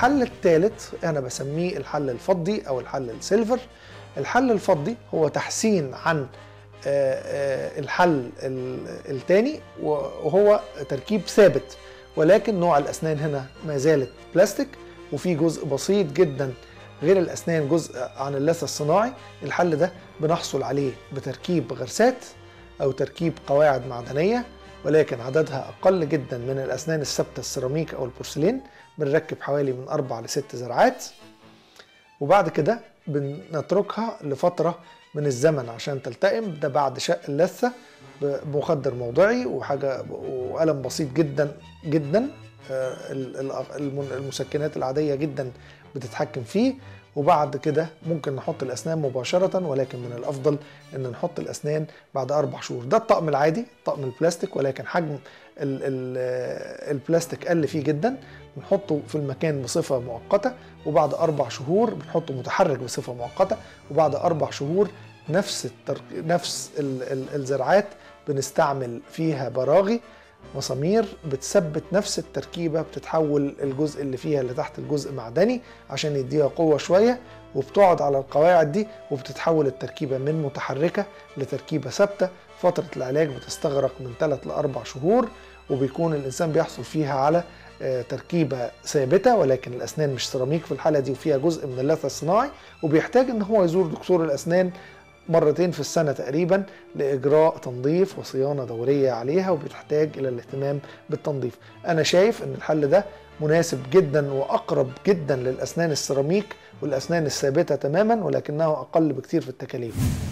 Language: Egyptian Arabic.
الحل الثالث انا بسميه الحل الفضي او الحل السيلفر الحل الفضي هو تحسين عن الحل الثاني وهو تركيب ثابت ولكن نوع الاسنان هنا ما زالت بلاستيك وفي جزء بسيط جدا غير الاسنان جزء عن اللثه الصناعي الحل ده بنحصل عليه بتركيب غرسات او تركيب قواعد معدنيه ولكن عددها اقل جدا من الاسنان الثابته السيراميك او البورسلين بنركب حوالي من اربع لست زرعات وبعد كده بنتركها لفتره من الزمن عشان تلتئم ده بعد شق اللثه بمخدر موضعي وحاجه وقلم بسيط جدا جدا المسكنات العاديه جدا بتتحكم فيه وبعد كده ممكن نحط الاسنان مباشره ولكن من الافضل ان نحط الاسنان بعد اربع شهور ده الطقم العادي طقم البلاستيك ولكن حجم ال ال البلاستيك قل فيه جدا بنحطه في المكان بصفه مؤقته وبعد اربع شهور بنحطه متحرك بصفه مؤقته وبعد اربع شهور نفس التر... نفس ال ال الزرعات بنستعمل فيها براغي مسامير بتثبت نفس التركيبه بتتحول الجزء اللي فيها اللي تحت الجزء معدني عشان يديها قوه شويه وبتقعد على القواعد دي وبتتحول التركيبه من متحركه لتركيبه ثابته فتره العلاج بتستغرق من 3 ل 4 شهور وبيكون الانسان بيحصل فيها على تركيبه ثابته ولكن الاسنان مش سيراميك في الحاله دي وفيها جزء من اللثه الصناعي وبيحتاج ان هو يزور دكتور الاسنان مرتين في السنة تقريبا لإجراء تنظيف وصيانة دورية عليها وبتحتاج إلى الاهتمام بالتنظيف أنا شايف أن الحل ده مناسب جدا وأقرب جدا للأسنان السيراميك والأسنان الثابتة تماما ولكنه أقل بكتير في التكاليف